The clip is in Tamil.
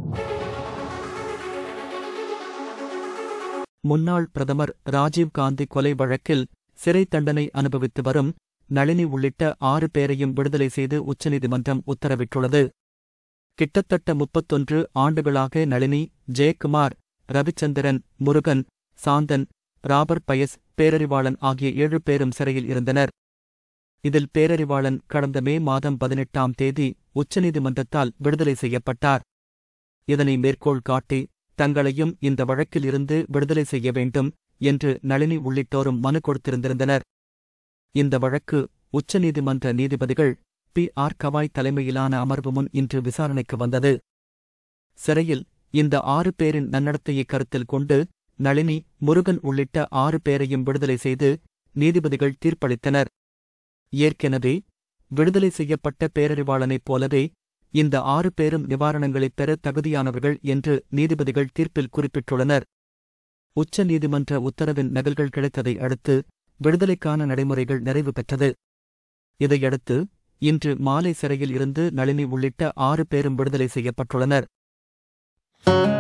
முன்னாள் பிரதமர் ராஜீவ் காந்தி கொலை வழக்கில் சிறை தண்டனை அனுபவித்து வரும் நளினி உள்ளிட்ட ஆறு பேரையும் விடுதலை செய்து உச்சநீதிமன்றம் உத்தரவிட்டுள்ளது கிட்டத்தட்ட முப்பத்தொன்று ஆண்டுகளாக நளினி ஜெயக்குமார் ரவிச்சந்திரன் முருகன் சாந்தன் ராபர்ட் பயஸ் பேரறிவாளன் ஆகிய ஏழு பேரும் சிறையில் இருந்தனர் இதில் பேரறிவாளன் கடந்த மே மாதம் பதினெட்டாம் தேதி உச்சநீதிமன்றத்தால் விடுதலை செய்யப்பட்டார் இதனை மேற்கோள் காட்டி தங்களையும் இந்த வழக்கில் இருந்து விடுதலை செய்ய வேண்டும் என்று நளினி உள்ளிட்டோரும் மனு கொடுத்திருந்திருந்தனர் இந்த வழக்கு உச்சநீதிமன்ற நீதிபதிகள் பி ஆர் கவாய் தலைமையிலான அமர்வு முன் இன்று விசாரணைக்கு வந்தது சிறையில் இந்த ஆறு பேரின் நன்னடத்தையை கருத்தில் கொண்டு நளினி முருகன் உள்ளிட்ட ஆறு பேரையும் விடுதலை செய்து நீதிபதிகள் தீர்ப்பளித்தனர் ஏற்கெனவே விடுதலை செய்யப்பட்ட பேரறிவாளனைப் போலவே இந்த ஆறு பேரும் நிவாரணங்களைப் பெற தகுதியானவர்கள் என்று நீதிபதிகள் தீர்ப்பில் குறிப்பிட்டுள்ளனர் உச்ச நீதிமன்ற உத்தரவின் நகல்கள் கிடைத்ததை அடுத்து விடுதலைக்கான நடைமுறைகள் நிறைவு பெற்றது இதையடுத்து இன்று மாலை சிறையில் இருந்து நளினி உள்ளிட்ட ஆறு பேரும் விடுதலை செய்யப்பட்டுள்ளனர்